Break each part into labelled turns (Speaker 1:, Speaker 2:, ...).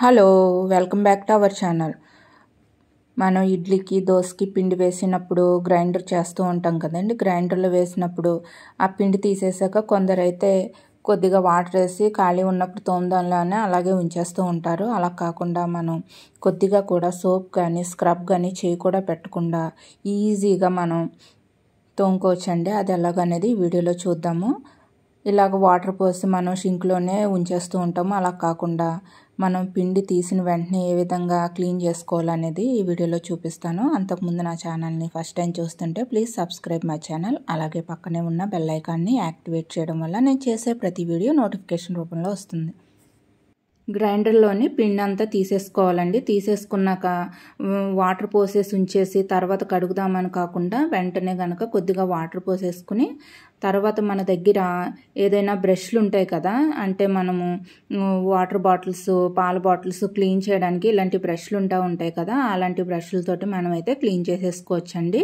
Speaker 1: hello welcome back to our channel మనం ఇడ్లీకి దోశకి పిండి వేసినప్పుడు గ్రైండర్ చేస్తూ ఉంటాం కదండి గ్రైండర్లో వేసినప్పుడు ఆ పిండి తీసేసాక కొందరైతే కొద్దిగా వాటర్ వేసి ఖాళీ ఉన్నప్పుడు తోమదానిలోనే అలాగే ఉంచేస్తూ ఉంటారు అలా కాకుండా మనం కొద్దిగా కూడా సోప్ కానీ స్క్రబ్ కానీ చేయి కూడా పెట్టకుండా ఈజీగా మనం తోముకోవచ్చండి అది ఎలాగనేది ఈ వీడియోలో చూద్దాము ఇలాగ వాటర్ పోసి మనం షింక్లోనే ఉంచేస్తూ ఉంటాము అలా కాకుండా మనం పిండి తీసిన వెంటనే ఏ విధంగా క్లీన్ చేసుకోవాలనేది ఈ వీడియోలో చూపిస్తాను అంతకుముందు నా ఛానల్ని ఫస్ట్ టైం చూస్తుంటే ప్లీజ్ సబ్స్క్రైబ్ మై ఛానల్ అలాగే పక్కనే ఉన్న బెల్ ఐకాన్ని యాక్టివేట్ చేయడం వల్ల నేను చేసే ప్రతి వీడియో నోటిఫికేషన్ రూపంలో వస్తుంది గ్రైండర్లోని పిండి అంతా తీసేసుకోవాలండి తీసేసుకున్నాక వాటర్ పోసేసి ఉంచేసి తర్వాత కడుగుదామని కాకుండా వెంటనే కనుక కొద్దిగా వాటర్ పోసేసుకుని తర్వాత మన దగ్గర ఏదైనా బ్రష్లు ఉంటాయి కదా అంటే మనము వాటర్ బాటిల్స్ పాల బాటిల్స్ క్లీన్ చేయడానికి ఇలాంటి బ్రష్లు ఉంటా ఉంటాయి కదా అలాంటి బ్రష్లతోటి మనం అయితే క్లీన్ చేసేసుకోవచ్చండి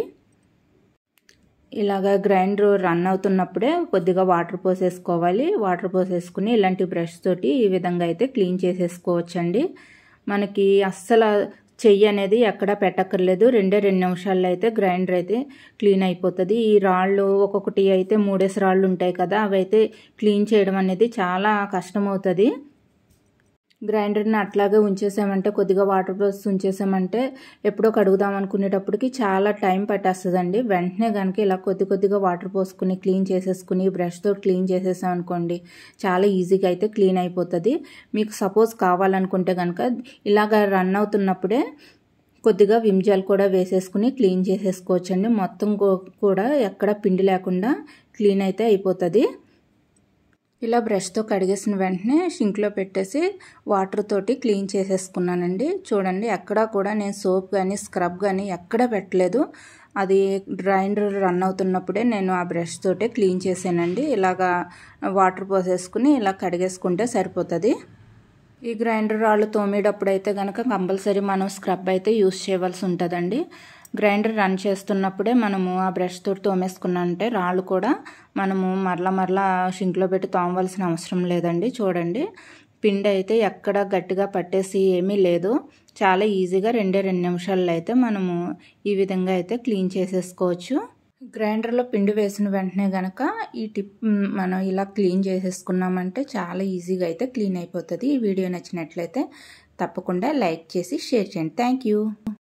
Speaker 1: ఇలాగ గ్రైండర్ రన్ అవుతున్నప్పుడే కొద్దిగా వాటర్ పోసేసుకోవాలి వాటర్ పోసేసుకుని ఇలాంటి బ్రష్ తోటి ఈ విధంగా అయితే క్లీన్ చేసేసుకోవచ్చండి మనకి అస్సలు చెయ్యి అనేది ఎక్కడ పెట్టక్కర్లేదు రెండే రెండు నిమిషాల్లో అయితే గ్రైండర్ అయితే క్లీన్ అయిపోతుంది ఈ రాళ్ళు ఒక్కొక్కటి అయితే మూడేసి రాళ్ళు ఉంటాయి కదా అవి అయితే క్లీన్ చేయడం అనేది చాలా కష్టం అవుతుంది గ్రైండర్ని అట్లాగే ఉంచేసామంటే కొద్దిగా వాటర్ పోసి ఉంచేసామంటే ఎప్పుడో కడుగుదాం అనుకునేటప్పటికి చాలా టైం పట్టేస్తుందండి వెంటనే కనుక ఇలా కొద్ది కొద్దిగా వాటర్ పోసుకుని క్లీన్ చేసేసుకుని బ్రష్తో క్లీన్ చేసేసాం అనుకోండి చాలా ఈజీగా అయితే క్లీన్ అయిపోతుంది మీకు సపోజ్ కావాలనుకుంటే కనుక ఇలాగ రన్ అవుతున్నప్పుడే కొద్దిగా విమ్జాల్ కూడా వేసేసుకుని క్లీన్ చేసేసుకోవచ్చండి మొత్తం కూడా ఎక్కడ పిండి లేకుండా క్లీన్ అయితే అయిపోతుంది ఇలా బ్రష్తో కడిగేసిన వెంటనే షింక్లో పెట్టేసి వాటర్ తోటి క్లీన్ చేసేసుకున్నానండి చూడండి ఎక్కడా కూడా నేను సోప్ కానీ స్క్రబ్ కానీ ఎక్కడ పెట్టలేదు అది గ్రైండర్ రన్ అవుతున్నప్పుడే నేను ఆ బ్రష్ తోటే క్లీన్ చేసానండి ఇలాగా వాటర్ పోసేసుకుని ఇలా కడిగేసుకుంటే సరిపోతుంది ఈ గ్రైండర్ రాళ్ళు తోమేటప్పుడు అయితే కనుక కంపల్సరీ మనం స్క్రబ్ అయితే యూస్ చేయవలసి ఉంటుందండి గ్రైండర్ రన్ చేస్తున్నప్పుడే మనము ఆ బ్రష్ తోటి తోమేసుకున్నంటే రాళ్ళు కూడా మనము మరలా మరలా షింక్లో పెట్టి తోమవలసిన అవసరం లేదండి చూడండి పిండి అయితే ఎక్కడ గట్టిగా పట్టేసి ఏమీ లేదు చాలా ఈజీగా రెండే రెండు నిమిషాల్లో అయితే మనము ఈ విధంగా అయితే క్లీన్ చేసేసుకోవచ్చు గ్రైండర్లో పిండి వేసిన వెంటనే కనుక ఈ టిప్ మనం ఇలా క్లీన్ చేసేసుకున్నామంటే చాలా ఈజీగా అయితే క్లీన్ అయిపోతుంది ఈ వీడియో నచ్చినట్లయితే తప్పకుండా లైక్ చేసి షేర్ చేయండి థ్యాంక్